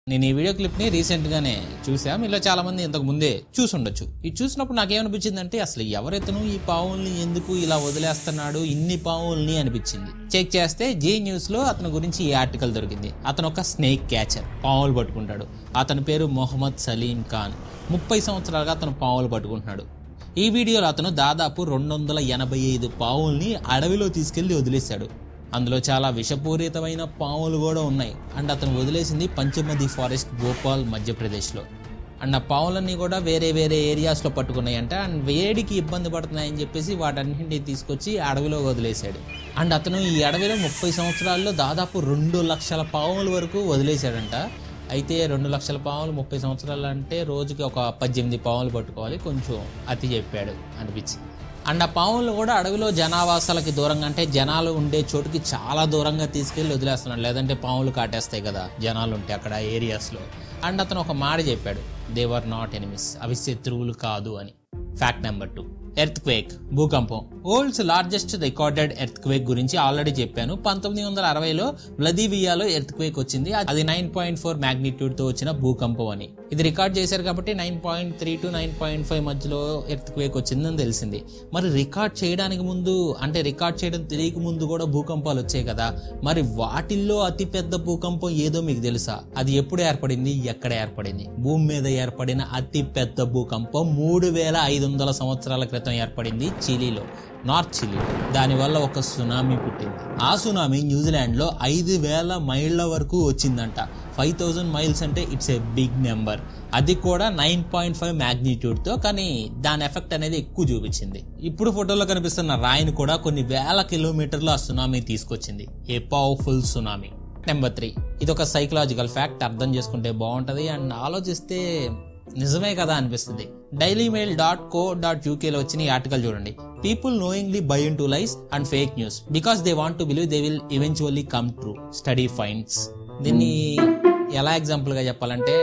నేను ఈ వీడియో క్లిప్ని రీసెంట్గానే చూసా మీలో చాలా మంది ఇంతకు ముందే చూసుండొచ్చు ఇది చూసినప్పుడు నాకేమనిపించిందంటే అసలు ఎవరెతను ఈ పావుల్ని ఎందుకు ఇలా వదిలేస్తున్నాడు ఇన్ని పావుల్ని అనిపించింది చెక్ చేస్తే జే న్యూస్లో అతని గురించి ఈ ఆర్టికల్ దొరికింది అతను ఒక స్నేక్ క్యాచర్ పావులు పట్టుకుంటాడు అతని పేరు మొహమ్మద్ సలీం ఖాన్ ముప్పై సంవత్సరాలుగా అతను పావులు పట్టుకుంటున్నాడు ఈ వీడియోలో అతను దాదాపు రెండు వందల ఎనభై ఐదు పావుల్ని అడవిలో తీసుకెళ్లి వదిలేశాడు అందులో చాలా విషపూరితమైన పాములు కూడా ఉన్నాయి అండ్ అతను వదిలేసింది పంచమది ఫారెస్ట్ భోపాల్ మధ్యప్రదేశ్లో అండ్ ఆ పాములన్నీ కూడా వేరే వేరే ఏరియాస్లో పట్టుకున్నాయంట అండ్ వేడికి ఇబ్బంది పడుతున్నాయని చెప్పేసి వాటన్నింటినీ తీసుకొచ్చి అడవిలో వదిలేశాడు అండ్ అతను ఈ అడవిలో ముప్పై సంవత్సరాల్లో దాదాపు రెండు లక్షల పాముల వరకు వదిలేశాడంట అయితే రెండు లక్షల పాములు ముప్పై సంవత్సరాలు అంటే రోజుకి ఒక పద్దెనిమిది పాములు పట్టుకోవాలి కొంచెం అతి చెప్పాడు అనిపించింది అండ్ ఆ పాములు కూడా అడవిలో జనావాసాలకి దూరంగా అంటే జనాలు ఉండే చోటుకి చాలా దూరంగా తీసుకెళ్ళి వదిలేస్తున్నాడు లేదంటే పాములు కాటేస్తాయి కదా జనాలు ఉంటే అక్కడ ఏరియాస్లో అండ్ అతను ఒక మాట చెప్పాడు దేవర్ నాట్ ఎనిమిస్ అవి శత్రువులు కాదు అని fact number two earthquake భూకంపం world's largest recorded earthquake గురించి ఆల్రెడీ చెప్పాను పంతొమ్మిది వందల అరవైలో వ్లదీవియాలో ఎర్త్ క్వేక్ వచ్చింది అది నైన్ పాయింట్ ఫోర్ మ్యాగ్నిట్యూడ్ తో వచ్చిన భూకంపం అని ఇది రికార్డ్ చేశారు కాబట్టి nine point three to nine point five మధ్యలో ఎర్త్ క్వేక్ వచ్చిందని తెలిసింది మరి రికార్డ్ చేయడానికి ముందు అంటే రికార్డ్ చేయడం తెలియక ముందు కూడా భూకంపాలు వచ్చాయి కదా మరి వాటిల్లో అతి పెద్ద భూకంపం ఏదో మీకు తెలుసా అది ఎప్పుడు ఏర్పడింది ఎక్కడ ఏర్పడింది భూమి మీద ఏర్పడిన అతి పెద్ద భూకంపం మూడు వేల ఐదు వందల సంవత్సరాల క్రితం ఏర్పడింది చిలీలో నార్త్ చిలీ దానివల్ల ఒక సునామీ పుట్టింది ఆ సునామీ న్యూజిలాండ్లో ఐదు వేల మైళ్ళ వరకు వచ్చిందంట ఫైవ్ థౌజండ్ మైల్స్ అంటే ఇట్స్ ఏ బిగ్ నెంబర్ అది కూడా నైన్ పాయింట్ ఫైవ్ మ్యాగ్నిట్యూడ్తో కానీ దాని ఎఫెక్ట్ అనేది ఎక్కువ చూపించింది ఇప్పుడు ఫోటోలో కనిపిస్తున్న రాయిని కూడా కొన్ని వేల కిలోమీటర్లు ఆ సునామీ తీసుకొచ్చింది a powerful tsunami number three ఇది ఒక సైకలాజికల్ ఫ్యాక్ట్ అర్థం చేసుకుంటే బాగుంటుంది అండ్ ఆలోచిస్తే నిజమే కదా అనిపిస్తుంది Daily Mail dot co dot యూకేలో వచ్చిన ఈ ఆర్టికల్ చూడండి people knowingly buy into lies and fake news because they want to believe they will eventually come true study finds దీన్ని ఎలా ఎగ్జాంపుల్గా చెప్పాలంటే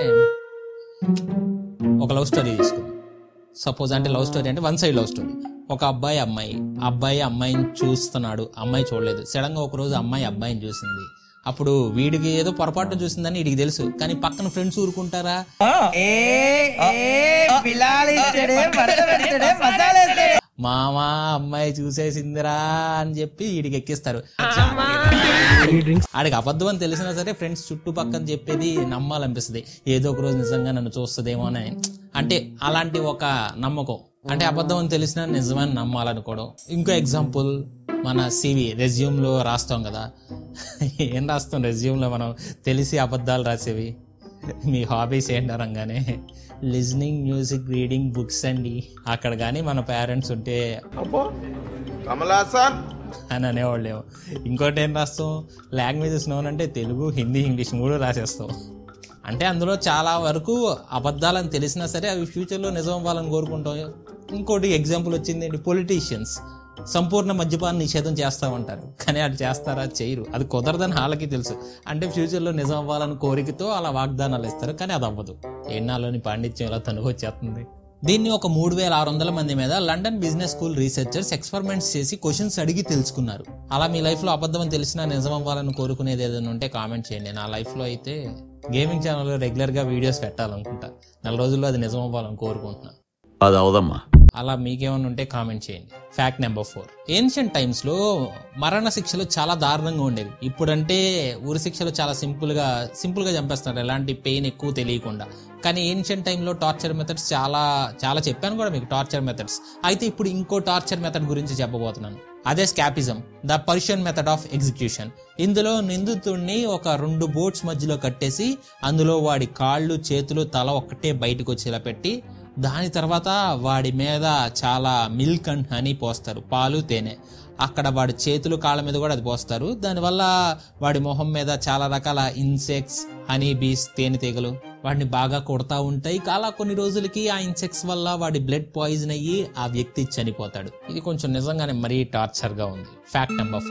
ఒక లవ్ స్టోరీ తీసుకుందాం సపోజ్ అంటే లవ్ స్టోరీ అంటే వన్ సైడ్ లవ్ స్టోరీ ఒక అబ్బాయి అమ్మాయి అబ్బాయి అమ్మాయిని చూస్తున్నాడు అమ్మాయి చూడలేదు సడన్ గా ఒక రోజు అమ్మాయి అబ్బాయిని చూసింది అప్పుడు వీడికి ఏదో పొరపాటు చూసిందని వీడికి తెలుసు కానీ పక్కన ఫ్రెండ్స్ ఊరుకుంటారా మామా అమ్మాయి చూసేసిందిరా అని చెప్పి వీడికి ఎక్కిస్తారు ఆడికి అబద్ధం అని తెలిసినా సరే ఫ్రెండ్స్ చుట్టుపక్కల చెప్పేది నమ్మాలనిపిస్తుంది ఏదో ఒక రోజు నిజంగా నన్ను చూస్తుందేమో అని అంటే అలాంటి ఒక నమ్మకం అంటే అబద్ధం అని తెలిసినా నిజమని నమ్మాలనుకోవడం ఇంకో ఎగ్జాంపుల్ మన సివి రెజ్యూమ్లో రాస్తాం కదా ఏం రాస్తాం రెజ్యూమ్లో మనం తెలిసి అబద్ధాలు రాసేవి మీ హాబీస్ ఏంటి అనగానే లిజనింగ్ మ్యూజిక్ రీడింగ్ బుక్స్ అండి అక్కడ కానీ మన పేరెంట్స్ ఉంటే కమలాసన్ అని అనేవాళ్ళేమో ఇంకోటి ఏం రాస్తాం లాంగ్వేజెస్ నోన్ అంటే తెలుగు హిందీ ఇంగ్లీష్ మూడు రాసేస్తాం అంటే అందులో చాలా వరకు అబద్ధాలని తెలిసినా సరే అవి ఫ్యూచర్లో నిజం అవ్వాలని కోరుకుంటాం ఇంకోటి ఎగ్జాంపుల్ వచ్చింది ఏంటి పొలిటీషియన్స్ సంపూర్ణ మద్యపాన నిషేధం చేస్తామంటారు కానీ అది చేస్తారా చేయరు అది కుదరదని వాళ్ళకి తెలుసు అంటే ఫ్యూచర్లో నిజం అవ్వాలని కోరికతో అలా వాగ్దానాలు ఇస్తారు కానీ అది అవ్వదు ఎన్నాళ్ళని పాండిత్యం ఇలా తనుకొచ్చేస్తుంది దీన్ని ఒక మూడు వేల ఆరు వందల మంది మీద London business school researchers experiments చేసి క్వశ్చన్స్ అడిగి తెలుసుకున్నారు అలా మీ లైఫ్లో అబద్ధం అని తెలిసినా నిజం అవ్వాలని కోరుకునేది ఏదైనా ఉంటే కామెంట్ చేయండి నా లైఫ్లో అయితే గేమింగ్ ఛానల్లో రెగ్యులర్గా వీడియోస్ పెట్టాలనుకుంటా నెల రోజుల్లో అది నిజం అవ్వాలని కోరుకుంటున్నాను అది అవదమ్మా అలా మీకేమైనా ఉంటే కామెంట్ చేయండి ఫ్యాక్ట్ నెంబర్ ఫోర్ ఏన్షియంట్ టైమ్స్లో మరణ శిక్షలు చాలా దారుణంగా ఉండేవి ఇప్పుడంటే ఊరి శిక్షలు చాలా సింపుల్గా సింపుల్గా చంపేస్తున్నారు ఎలాంటి పెయిన్ ఎక్కువ తెలియకుండా కానీ ఏన్షియంట్ టైంలో టార్చర్ మెథడ్స్ చాలా చాలా చెప్పాను కూడా మీకు టార్చర్ మెథడ్స్ అయితే ఇప్పుడు ఇంకో టార్చర్ మెథడ్ గురించి చెప్పబోతున్నాను అదే scaphism the Persian method of execution ఇందులో నిందితుడిని ఒక రెండు బోట్స్ మధ్యలో కట్టేసి అందులో వాడి కాళ్ళు చేతులు తల ఒక్కటే బయటకు వచ్చేలా పెట్టి దాని తర్వాత వాడి మీద చాలా మిల్క్ అండ్ హనీ పోస్తారు పాలు తేనె అక్కడ వాడి చేతులు కాళ్ళ మీద కూడా అది పోస్తారు దానివల్ల వాడి మొహం మీద చాలా రకాల ఇన్సెక్ట్స్ హనీ బీస్ తేనెటీగలు వాడిని బాగా కొడతా ఉంటాయి అలా కొన్ని రోజులకి ఆ ఇన్సెక్ట్స్ వల్ల వాడి బ్లడ్ పాయిజన్ అయ్యి ఆ వ్యక్తి చనిపోతాడు ఇది కొంచెం నిజంగానే మరీ టార్చర్గా ఉంది fact number five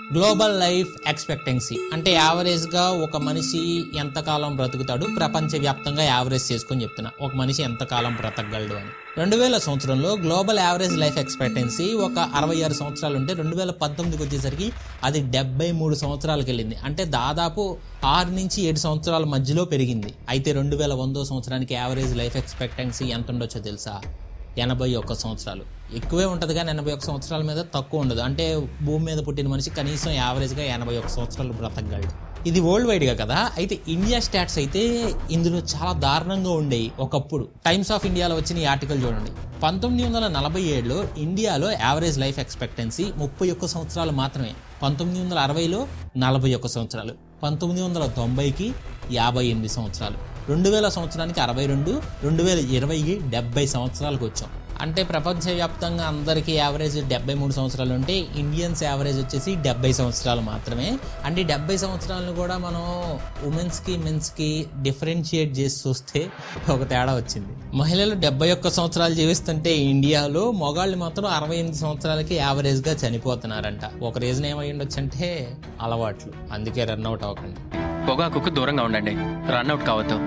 global life expectancy అంటే యావరేజ్గా ఒక మనిషి ఎంతకాలం బ్రతుకుతాడు ప్రపంచవ్యాప్తంగా యావరేజ్ చేసుకొని చెప్తున్నా ఒక మనిషి ఎంతకాలం బ్రతకగలడు అని రెండు వేల సంవత్సరంలో గ్లోబల్ యావరేజ్ లైఫ్ ఎక్స్పెక్టెన్సీ ఒక అరవై ఆరు సంవత్సరాలు ఉంటే రెండు వేల పంతొమ్మిదికి వచ్చేసరికి అది డెబ్బై మూడు సంవత్సరాలకు వెళ్ళింది అంటే దాదాపు ఆరు నుంచి ఏడు సంవత్సరాల మధ్యలో పెరిగింది అయితే రెండు వేల వందో సంవత్సరానికి యావరేజ్ లైఫ్ ఎక్స్పెక్టెన్సీ ఎంత ఉండొచ్చో తెలుసా ఎనభై ఒక్క సంవత్సరాలు ఎక్కువే ఉంటుంది కానీ ఎనభై ఒక్క సంవత్సరాల మీద తక్కువ ఉండదు అంటే భూమి మీద పుట్టిన మనిషి కనీసం యావరేజ్గా ఎనభై ఒక్క సంవత్సరాలు బ్రతకగలడు ఇది వరల్డ్ వైడ్గా కదా అయితే ఇండియా స్టాట్స్ అయితే ఇందులో చాలా దారుణంగా ఉండేవి ఒకప్పుడు టైమ్స్ ఆఫ్ ఇండియాలో వచ్చిన ఈ ఆర్టికల్ చూడండి పంతొమ్మిది వందల నలభై ఏడులో ఇండియాలో యావరేజ్ లైఫ్ ఎక్స్పెక్టెన్సీ ముప్పై ఒక్క సంవత్సరాలు మాత్రమే పంతొమ్మిది వందల అరవైలో నలభై ఒక్క సంవత్సరాలు పంతొమ్మిది వందల తొంభైకి యాభై ఎనిమిది సంవత్సరాలు రెండు వేల సంవత్సరానికి అరవై రెండు రెండు వేల ఇరవైకి డెబ్బై సంవత్సరాలకు వచ్చాం అంటే ప్రపంచవ్యాప్తంగా అందరికీ యావరేజ్ డెబ్బై మూడు సంవత్సరాలు ఉంటే ఇండియన్స్ యావరేజ్ వచ్చేసి డెబ్బై సంవత్సరాలు మాత్రమే అంటే డెబ్బై సంవత్సరాలను కూడా మనం ఉమెన్స్కి మెన్స్కి డిఫరెన్షియేట్ చేసి చూస్తే ఒక తేడా వచ్చింది మహిళలు డెబ్బై ఒక్క సంవత్సరాలు జీవిస్తుంటే ఇండియాలో మొగాళ్ళు మాత్రం అరవై ఎనిమిది సంవత్సరాలకి యావరేజ్గా చనిపోతున్నారంట ఒక రీజన్ ఏమై ఉండొచ్చు అంటే అలవాట్లు అందుకే రన్అట్ అవ్వకండి పొగాకుకు దూరంగా ఉండండి రన్అట్ కావద్దు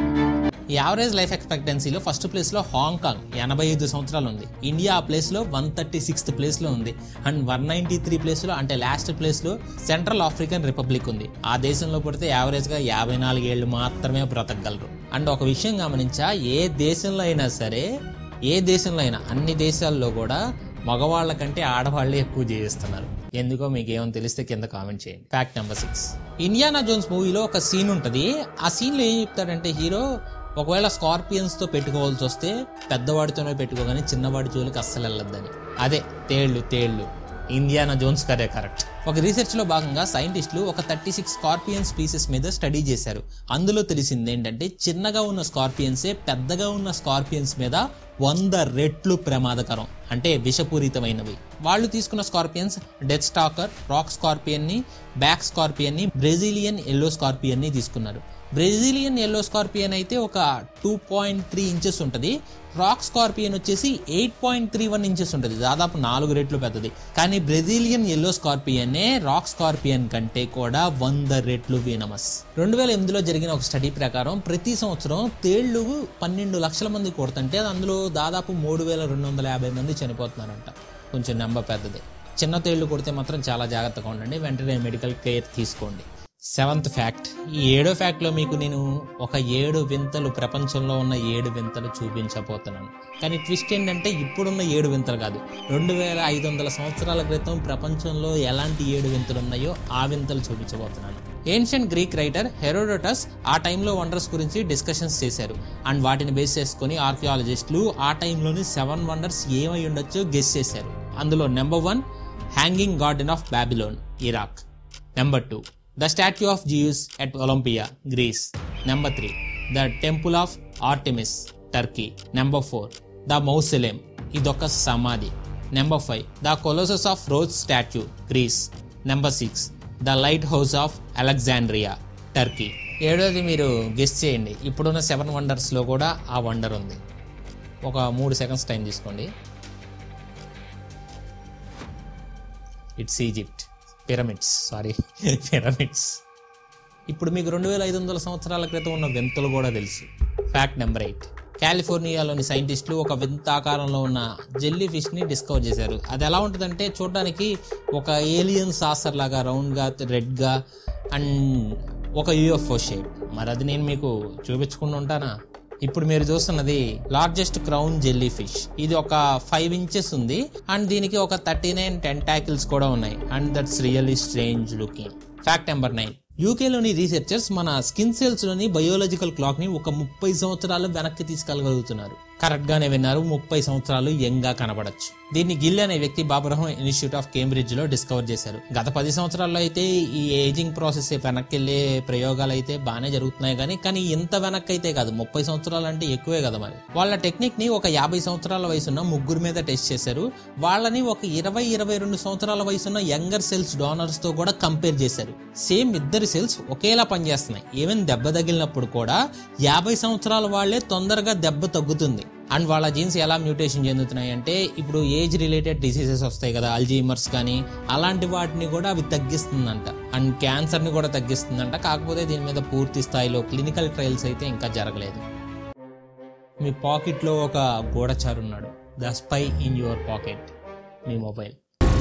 ఈ యావరేజ్ లైఫ్ ఎక్స్పెక్టెన్సీలో ఫస్ట్ ప్లేస్లో హాంకాంగ్ ఎనభై ఐదు సంవత్సరాలు ఉంది ఇండియా ఆ ప్లేస్లో వన్ థర్టీ సిక్స్త్ ప్లేస్లో ఉంది అండ్ వన్ నైంటీ త్రీ ప్లేస్లో అంటే లాస్ట్ ప్లేస్లో సెంట్రల్ ఆఫ్రికన్ రిపబ్లిక్ ఉంది ఆ దేశంలో పుడితే యావరేజ్గా యాభై నాలుగు ఏళ్ళు మాత్రమే బ్రతకగలరు అండ్ ఒక విషయం గమనించా ఏ దేశంలో అయినా సరే ఏ దేశంలో అయినా అన్ని దేశాల్లో కూడా మగవాళ్ళ కంటే ఆడవాళ్ళే ఎక్కువ జీవిస్తున్నారు ఎందుకో మీకు ఏమని తెలిస్తే కింద కామెంట్ చేయండి fact number six Indiana Jones మూవీలో ఒక సీన్ ఉంటుంది ఆ సీన్లో ఏం చెప్తాడంటే హీరో ఒకవేళ స్కార్పియన్స్తో పెట్టుకోవాల్సి వస్తే పెద్దవాడితోనే పెట్టుకోగానే చిన్నవాడి జోలికి అస్సలు వెళ్ళొద్దని అదే తేళ్లు తేళ్లు ఇండియానా జోన్స్ కదే కరెక్ట్ ఒక రీసెర్చ్లో భాగంగా సైంటిస్టులు ఒక థర్టీ సిక్స్ స్కార్పియన్ స్పీసెస్ మీద స్టడీ చేశారు అందులో తెలిసింది ఏంటంటే చిన్నగా ఉన్న స్కార్పియన్సే పెద్దగా ఉన్న స్కార్పియన్స్ మీద వంద రెట్లు ప్రమాదకరం అంటే విషపూరితమైనవి వాళ్ళు తీసుకున్న స్కార్పియన్స్ డెత్ స్టాకర్ రాక్ స్కార్పియన్ని బ్యాక్ స్కార్పియన్ని బ్రెజిలియన్ ఎల్లో స్కార్పియన్ని తీసుకున్నారు బ్రెజిలియన్ ఎల్లో స్కార్పియన్ అయితే ఒక టూ పాయింట్ త్రీ ఇంచెస్ ఉంటుంది రాక్ స్కార్పియన్ వచ్చేసి eight point three one inches ఉంటుంది దాదాపు నాలుగు రెట్లు పెద్దది కానీ బ్రెజిలియన్ ఎల్లో స్కార్పియనే రాక్ స్కార్పియన్ కంటే కూడా వంద రెట్లు వీనమస్ రెండు వేల ఎనిమిదిలో జరిగిన ఒక స్టడీ ప్రకారం ప్రతి సంవత్సరం తేళ్లు పన్నెండు లక్షల మంది కొడుతుంటే అందులో దాదాపు మూడు వేల రెండు వందల యాభై మంది చనిపోతున్నారంట కొంచెం నెంబర్ పెద్దది చిన్న తేళ్లు కొడితే మాత్రం చాలా జాగ్రత్తగా ఉండండి వెంటనే మెడికల్ కేర్ తీసుకోండి సెవెంత్ ఫ్యాక్ట్ ఈ ఏడో ఫ్యాక్ట్లో మీకు నేను ఒక ఏడు వింతలు ప్రపంచంలో ఉన్న ఏడు వింతలు చూపించబోతున్నాను కానీ ట్విస్ట్ ఏంటంటే ఇప్పుడున్న ఏడు వింతలు కాదు రెండు వేల ఐదు వందల సంవత్సరాల క్రితం ప్రపంచంలో ఎలాంటి ఏడు వింతలు ఉన్నాయో ఆ వింతలు చూపించబోతున్నాను ఏన్షియంట్ గ్రీక్ రైటర్ హెరోడోటస్ ఆ టైంలో వండర్స్ గురించి డిస్కషన్స్ చేశారు అండ్ వాటిని బేస్ చేసుకొని ఆర్కియాలజిస్టులు ఆ టైంలోని సెవెన్ వండర్స్ ఏమై ఉండొచ్చో గెస్ చేశారు అందులో number one hanging garden of Babylon Iraq number two the statue of Zeus at Olympia Greece number three the temple of Artemis Turkey number four the mausoleum ఇదొక సమాధి number five the colossus of Rhodes statue Greece number six the lighthouse of Alexandria Turkey ఏడోది మీరు guess చేయండి ఇప్పుడున్న seven వండర్స్లో కూడా ఆ wonder ఉంది ఒక మూడు సెకండ్స్ టైం తీసుకోండి it's Egypt pyramids sorry pyramids ఇప్పుడు మీకు రెండు వేల ఐదు వందల సంవత్సరాల క్రితం ఉన్న వింతలు కూడా తెలుసు ఫ్యాక్ట్ నెంబర్ ఎయిట్ కాలిఫోర్నియాలోని సైంటిస్టులు ఒక వింత ఆకారంలో ఉన్న జెల్లీ ఫిష్ని డిస్కవర్ చేశారు అది ఎలా ఉంటుందంటే చూడడానికి ఒక ఏలియన్ సాసర్ లాగా రౌండ్గా రెడ్గా అండ్ ఒక యూఎఫ్ఓ షేప్ మరి అది నేను మీకు చూపించకుండా ఉంటానా ఇప్పుడు మీరు చూస్తున్నది లార్జెస్ట్ క్రౌన్ జెల్లీ ఫిష్ ఇది ఒక ఫైవ్ ఇంచెస్ ఉంది అండ్ దీనికి ఒక థర్టీ నైన్ టెంటాకిల్స్ కూడా ఉన్నాయి and that's really strange looking fact number nine యూకేలోని రీసెర్చర్స్ మన స్కిన్ సెల్స్ లోని బయోలాజికల్ క్లాక్ ని ఒక ముప్పై సంవత్సరాలు వెనక్కి తీసుకెళ్ళగలుగుతున్నారు కరెక్ట్ గానే విన్నారు ముప్పై సంవత్సరాలు యంగ్ గా కనబడచ్చు దీన్ని గిల్ అనే వ్యక్తి బాబరహం ఇన్స్టిట్యూట్ ఆఫ్ కేంబ్రిడ్జ్ లో డిస్కవర్ చేశారు గత పది సంవత్సరాల్లో అయితే ఈ ఏజింగ్ ప్రాసెస్ వెనక్కి వెళ్ళే ప్రయోగాలు అయితే బాగానే జరుగుతున్నాయి కానీ కానీ ఇంత వెనక్కి అయితే కాదు ముప్పై సంవత్సరాలు అంటే ఎక్కువే కదా మరి వాళ్ళ టెక్నిక్ ని ఒక యాభై సంవత్సరాల వయసున్న ముగ్గురు మీద టెస్ట్ చేశారు వాళ్ళని ఒక ఇరవై ఇరవై రెండు సంవత్సరాల వయసున్న యంగర్ సెల్స్ డోనర్స్ తో కూడా కంపేర్ చేశారు సేమ్ ఇద్దరు సెల్స్ ఒకేలా పనిచేస్తున్నాయి ఈవెన్ దెబ్బ తగిలినప్పుడు కూడా యాభై సంవత్సరాల వాళ్ళే తొందరగా దెబ్బ తగ్గుతుంది అండ్ వాళ్ళ జీన్స్ ఎలా మ్యూటేషన్ చెందుతున్నాయి అంటే ఇప్పుడు ఏజ్ రిలేటెడ్ డిసీజెస్ వస్తాయి కదా అల్జీమర్స్ కానీ అలాంటి వాటిని కూడా అవి తగ్గిస్తుందంట అండ్ క్యాన్సర్ని కూడా తగ్గిస్తుందంట కాకపోతే దీని మీద పూర్తి స్థాయిలో క్లినికల్ ట్రయల్స్ అయితే ఇంకా జరగలేదు మీ పాకెట్లో ఒక గూఢచారు ఉన్నాడు the spy in your pocket మీ మొబైల్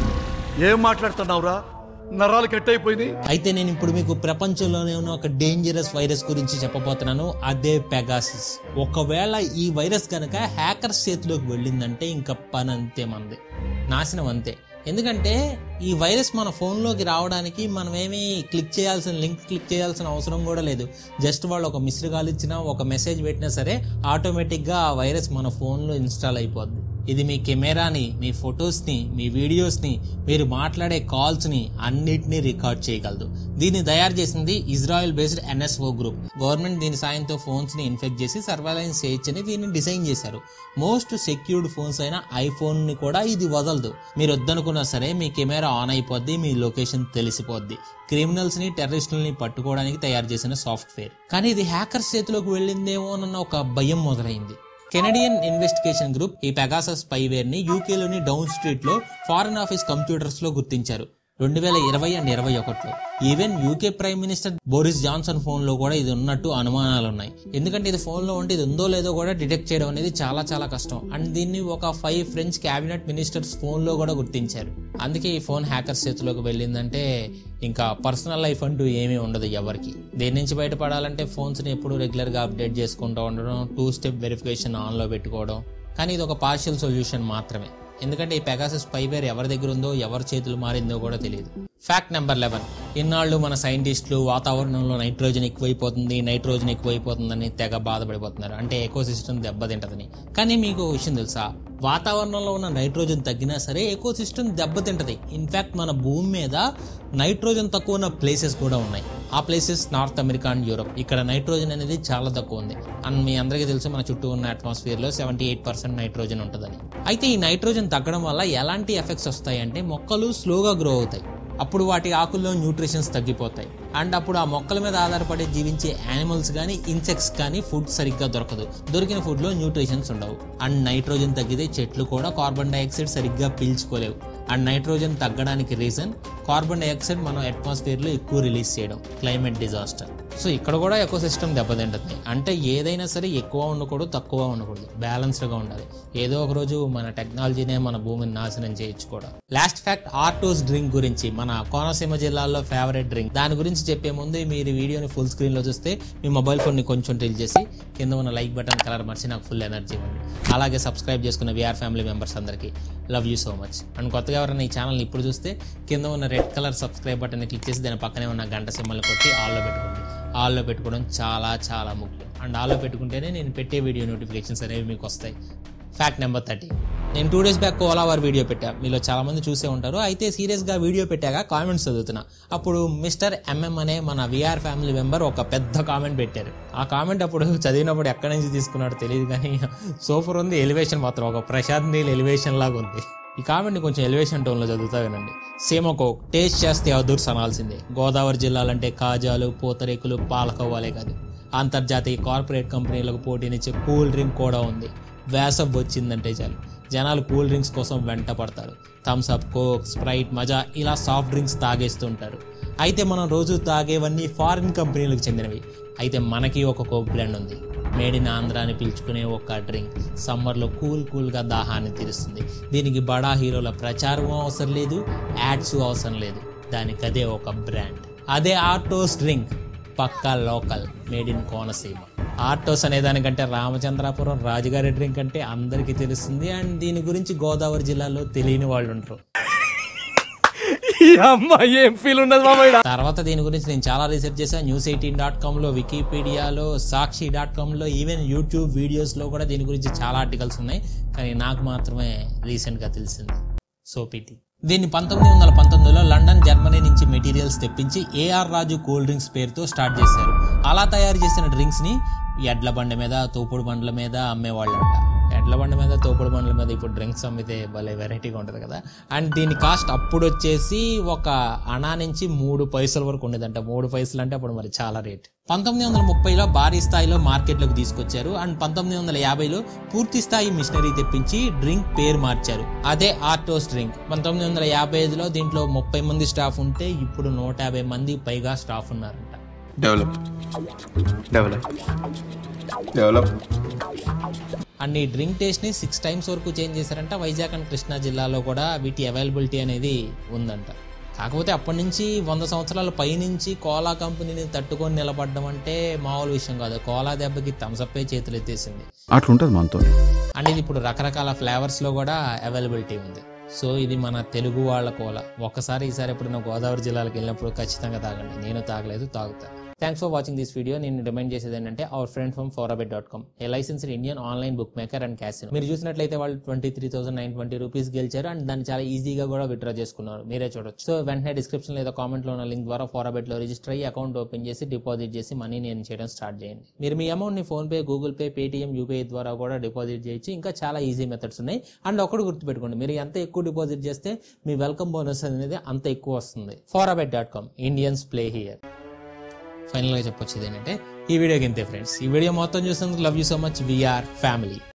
ఏం మాట్లాడుతున్నావురా నరాలు కట్ అయిపోయినాయి అయితే నేను ఇప్పుడు మీకు ప్రపంచంలోనే ఉన్న ఒక డేంజరస్ వైరస్ గురించి చెప్పబోతున్నాను అదే పెగాసిస్ ఒకవేళ ఈ వైరస్ కనుక హ్యాకర్స్ చేతిలోకి వెళ్ళిందంటే ఇంకా పని అంతే మనది నాశనం అంతే ఎందుకంటే ఈ వైరస్ మన ఫోన్లోకి రావడానికి మనం ఏమీ క్లిక్ చేయాల్సిన లింక్ క్లిక్ చేయాల్సిన అవసరం కూడా లేదు జస్ట్ వాళ్ళు ఒక మిస్డ్ కాల్ ఇచ్చినా ఒక మెసేజ్ పెట్టినా సరే ఆటోమేటిక్గా ఆ వైరస్ మన ఫోన్లో ఇన్స్టాల్ అయిపోద్ది ఇది మీ కెమెరాని మీ ఫొటోస్ని మీ వీడియోస్ని మీరు మాట్లాడే కాల్స్ని అన్నిటినీ రికార్డ్ చేయగలదు దీన్ని తయారు చేసింది Israel based NSO group government దీని సాయంతో ఫోన్స్ని ఇన్ఫెక్ట్ చేసి సర్వైలెన్స్ చేయొచ్చని దీన్ని డిజైన్ చేశారు మోస్ట్ సెక్యూర్డ్ ఫోన్స్ అయిన ఐఫోన్ని కూడా ఇది వదలదు మీరు వద్దనుకున్నా సరే మీ కెమెరా ఆన్ అయిపోద్ది మీ లొకేషన్ తెలిసిపోద్ది క్రిమినల్స్ ని టెర్రరిస్టులని పట్టుకోవడానికి తయారు చేసిన సాఫ్ట్వేర్ కానీ ఇది హ్యాకర్స్ చేతిలోకి వెళ్ళిందేమోనన్న ఒక భయం మొదలైంది కెనడియన్ ఇన్వెస్టిగేషన్ గ్రూప్ ఈ పెగాసస్ స్పైవేర్ ని యూకేలోని డౌన్ స్ట్రీట్ లో ఫారెన్ ఆఫీస్ కంప్యూటర్స్ లో గుర్తించారు రెండు వేల ఇరవై అండ్ ఇరవై ఒకటిలో even UK prime minister Boris Johnson phone లో కూడా ఇది ఉన్నట్టు అనుమానాలు ఉన్నాయి ఎందుకంటే ఇది ఫోన్ లో ఉంటే ఇది ఉందో లేదో కూడా డిటెక్ట్ చేయడం అనేది చాలా చాలా కష్టం అండ్ దీన్ని ఒక five French cabinet ministers phone లో కూడా గుర్తించారు అందుకే ఈ ఫోన్ హ్యాకర్స్ చేతిలోకి వెళ్ళిందంటే ఇంకా పర్సనల్ లైఫ్ అంటూ ఏమీ ఉండదు ఎవరికి దేని నుంచి బయటపడాలంటే ఫోన్స్ని ఎప్పుడు రెగ్యులర్గా అప్డేట్ చేసుకుంటూ ఉండడం టూ స్టెప్ వెరిఫికేషన్ ఆన్లో పెట్టుకోవడం కానీ ఇది ఒక పార్షియల్ సొల్యూషన్ మాత్రమే ఎందుకంటే ఈ పెగాసస్ స్పైవేర్ ఎవరి దగ్గర ఉందో ఎవరి చేతులు మారిందో కూడా తెలియదు ఫ్యాక్ట్ నెంబర్ లెవెన్ ఇన్నాళ్ళు మన సైంటిస్టులు వాతావరణంలో నైట్రోజన్ ఎక్కువైపోతుంది నైట్రోజన్ ఎక్కువైపోతుందని తెగ బాధపడిపోతున్నారు అంటే ఎకో సిస్టమ్ దెబ్బతింటదని కానీ మీకు ఒక విషయం తెలుసా వాతావరణంలో ఉన్న నైట్రోజన్ తగ్గినా సరే ఎకో సిస్టమ్ దెబ్బతింటది ఇన్ఫ్యాక్ట్ మన భూమి మీద నైట్రోజన్ తక్కువ ఉన్న ప్లేసెస్ కూడా ఉన్నాయి ఆ places North America and Europe ఇక్కడ నైట్రోజన్ అనేది చాలా తక్కువ ఉంది అండ్ మీ అందరికీ తెలుసు మన చుట్టూ ఉన్న అట్మాస్ఫియర్ లో సెవెంటీ ఎయిట్ పర్సెంట్ నైట్రోజన్ ఉంటుందని అయితే ఈ నైట్రోజన్ తగ్గడం వల్ల ఎలాంటి ఎఫెక్ట్స్ వస్తాయి అంటే మొక్కలు స్లోగా గ్రో అవుతాయి అప్పుడు వాటి ఆకుల్లో న్యూట్రిషన్స్ తగ్గిపోతాయి అండ్ అప్పుడు ఆ మొక్కల మీద ఆధారపడి జీవించే యానిమల్స్ కానీ ఇన్సెక్ట్స్ కానీ ఫుడ్ సరిగ్గా దొరకదు దొరికిన ఫుడ్లో న్యూట్రిషన్స్ ఉండవు అండ్ నైట్రోజన్ తగ్గితే చెట్లు కూడా కార్బన్ డైఆక్సైడ్ సరిగ్గా పీల్చుకోలేవు అండ్ నైట్రోజన్ తగ్గడానికి రీజన్ కార్బన్ డైఆక్సైడ్ మనం అట్మాస్ఫియర్లో ఎక్కువ రిలీజ్ చేయడం క్లైమేట్ డిజాస్టర్ సో ఇక్కడ కూడా ఎకో సిస్టమ్ దెబ్బతింటుంది అంటే ఏదైనా సరే ఎక్కువ ఉండకూడదు తక్కువ ఉండకూడదు బ్యాలెన్స్డ్గా ఉండాలి ఏదో ఒక రోజు మన టెక్నాలజీనే మన భూమిని నాశనం చేయొచ్చు కూడా లాస్ట్ ఫ్యాక్ట్ ఆర్టోస్ డ్రింక్ గురించి మన కోనసీమ జిల్లాలో ఫేవరెట్ డ్రింక్ దాని గురించి చెప్పే ముందు మీరు ఈ వీడియోని ఫుల్ స్క్రీన్లో చూస్తే మీ మొబైల్ ఫోన్ని కొంచెం టిల్ చేసి కింద ఉన్న లైక్ బటన్ కలర్ మర్చి నాకు ఫుల్ ఎనర్జీ ఇవ్వండి అలాగే సబ్స్క్రైబ్ చేసుకున్న విఆర్ ఫ్యామిలీ మెంబర్స్ అందరికీ love you so much and కొత్తగా ఎవరైనా ఈ ఛానల్ని ఇప్పుడు చూస్తే కింద ఉన్న రెడ్ కలర్ సబ్స్క్రైబ్ బటన్ని క్లిక్ చేసి దాని పక్కనే ఉన్న గంట సింబల్ని కొట్టి ఆల్లో పెట్టుకోండి ఆల్లో పెట్టుకోవడం చాలా చాలా ముఖ్యం అండ్ ఆల్లో పెట్టుకుంటేనే నేను పెట్టే వీడియో నోటిఫికేషన్స్ అనేవి మీకు వస్తాయి ఫ్యాక్ట్ నెంబర్ థర్టీ నేను two days back cola war video పెట్టా మీలో చాలా మంది చూసే ఉంటారు అయితే సీరియస్గా వీడియో పెట్టాక కామెంట్స్ చదువుతున్నా అప్పుడు మిస్టర్ ఎంఎం అనే మన విఆర్ ఫ్యామిలీ మెంబర్ ఒక పెద్ద కామెంట్ పెట్టారు ఆ కామెంట్ అప్పుడు చదివినప్పుడు ఎక్కడి నుంచి తీసుకున్నాడో తెలియదు కానీ సూపర్ ఉంది ఎలివేషన్ మాత్రం ఒక ప్రశాంత్ నీల్ ఎలివేషన్ లాగా ఉంది ఈ కామెంట్ని కొంచెం ఎలివేషన్ టోన్లో చదువుతా వినండి సేమకో టేస్ట్ చేస్తే అదుర్స్ అనాల్సిందే గోదావరి జిల్లాలంటే కాజాలు పూతరేకులు పాలకోవాలే కాదు అంతర్జాతీయ కార్పొరేట్ కంపెనీలకు పోటీనిచ్చే కూల్ డ్రింక్ కూడా ఉంది వేసవ్ వచ్చిందంటే చాలు జనాలు కూల్ డ్రింక్స్ కోసం వెంట పడతారు థమ్స్ అప్ కోక్ స్ప్రైట్ మజా ఇలా సాఫ్ట్ డ్రింక్స్ తాగేస్తుంటారు అయితే మనం రోజు తాగేవన్నీ ఫారిన్ కంపెనీలకు చెందినవి అయితే మనకి ఒక కోక్ బ్రాండ్ ఉంది మేడ్ ఇన్ ఆంధ్ర అని పిలుచుకునే ఒక డ్రింక్ సమ్మర్లో కూల్ కూల్గా దాహాన్ని తీరుస్తుంది దీనికి బడా హీరోల ప్రచారం అవసరం లేదు యాడ్స్ అవసరం లేదు దానికి అదే ఒక బ్రాండ్ అదే ఆర్టోస్ డ్రింక్ పక్కా local made in Konaseema Artos అనే దానికంటే రామచంద్రాపురం రాజుగారి డ్రింక్ అంటే అందరికీ తెలుస్తుంది అండ్ దీని గురించి గోదావరి జిల్లాలో తెలియని వాళ్ళు ఉంటారు ఈ అమ్మాయి ఏం ఫీల్ ఉన్నది మామయ్య తర్వాత దీని గురించి నేను చాలా రీసెర్చ్ చేశాను న్యూస్ ఎయిటీన్ డాట్ కామ్లో వికీపీడియాలో సాక్షి డాట్ కామ్లో ఈవెన్ యూట్యూబ్ వీడియోస్లో కూడా దీని గురించి చాలా ఆర్టికల్స్ ఉన్నాయి కానీ నాకు మాత్రమే రీసెంట్గా తెలిసింది సోపిటి దీన్ని పంతొమ్మిది వందల పంతొమ్మిదిలో లండన్ జర్మనీ నుంచి మెటీరియల్స్ తెప్పించి ఏఆర్ రాజు కూల్ డ్రింక్స్ పేరుతో స్టార్ట్ చేశారు అలా తయారు చేసిన డ్రింక్స్ని ఎడ్ల బండి మీద తోపుడు బండ్ల మీద అమ్మేవాళ్ళంట ఎడ్ల ఎడ్ల బండి మీద తోపుడు బండ్ల మీద ఇప్పుడు డ్రింక్స్ అమ్మితే భలే వెరైటీగా ఉంటుంది కదా అండ్ దీని కాస్ట్ అప్పుడు వచ్చేసి ఒక అణా నుంచి మూడు పైసల వరకు ఉండేదంట మూడు పైసలు అంటే అప్పుడు మరి చాలా రేట్ పంతొమ్మిది వందల ముప్పైలో భారీ స్థాయిలో మార్కెట్లోకి తీసుకొచ్చారు అండ్ పంతొమ్మిది వందల యాభైలో పూర్తి స్థాయి మిషనరీ తెప్పించి డ్రింక్ పేరు మార్చారు అదే ఆర్టోస్ డ్రింక్ పంతొమ్మిది వందల యాభై ఐదులో దీంట్లో ముప్పై మంది స్టాఫ్ ఉంటే ఇప్పుడు నూట యాభై మంది పైగా స్టాఫ్ ఉన్నారంట డెవలప్ డెవలప్ డెవలప్ అండ్ ఈ డ్రింక్ టేస్ట్ని సిక్స్ టైమ్స్ వరకు చేంజ్ చేశారంట వైజాగ్ అండ్ కృష్ణా జిల్లాలో కూడా వీటి అవైలబిలిటీ అనేది ఉందంట కాకపోతే అప్పటి నుంచి వంద సంవత్సరాల పైనుంచి కోలా కంపెనీని తట్టుకొని నిలబడడం అంటే మామూలు విషయం కాదు కోలా దెబ్బకి థమ్సప్పే చేతులు ఎత్తేసింది అట్లుంటుంది మనతో అండ్ ఇది ఇప్పుడు రకరకాల ఫ్లేవర్స్లో కూడా అవైలబిలిటీ ఉంది సో ఇది మన తెలుగు వాళ్ళ కోల ఒకసారి ఈసారి ఎప్పుడైనా గోదావరి జిల్లాలకు వెళ్ళినప్పుడు ఖచ్చితంగా తాగండి నేను తాగలేదు తాగుతా thanks for watching this video నేను రిమైండ్ చేసేది ఏంటంటే our friend from Fourabet dot com a licensed Indian online bookmaker and casino మీరు చూసినట్లయితే వాళ్ళు twenty three thousand nine twenty rupees గెలిచారు అండ్ దాన్ని చాలా ఈజీగా కూడా విత్డ్రా చేసుకున్నారు మీరే చూడొచ్చు సో వెంటనే డిస్క్రిప్షన్ లేదా కామెంట్లో ఉన్న లింక్ ద్వారా ఫోరాబెట్లో రిజిస్టర్ అయ్యి అకౌంట్ ఓపెన్ చేసి డిపాజిట్ చేసి మనీ నేను చేయడం స్టార్ట్ చేయండి మీరు మీ అమౌంట్ని PhonePe Google Pay Paytm UPI ద్వారా కూడా డిపాజిట్ చేయొచ్చు ఇంకా చాలా ఈజీ మెథడ్స్ ఉన్నాయి అండ్ ఒకటి గుర్తుపెట్టుకోండి మీరు ఎంత ఎక్కువ డిపాజిట్ చేస్తే మీ వెల్కమ్ బోనస్ అనేది అంత ఎక్కువ వస్తుంది Fourabet dot com Indians play here ఫైనల్గా చెప్పొచ్చేది ఏంటంటే ఈ వీడియోకి ఇంతే ఫ్రెండ్స్ ఈ వీడియో మొత్తం చూసినందుకు love you so much VR family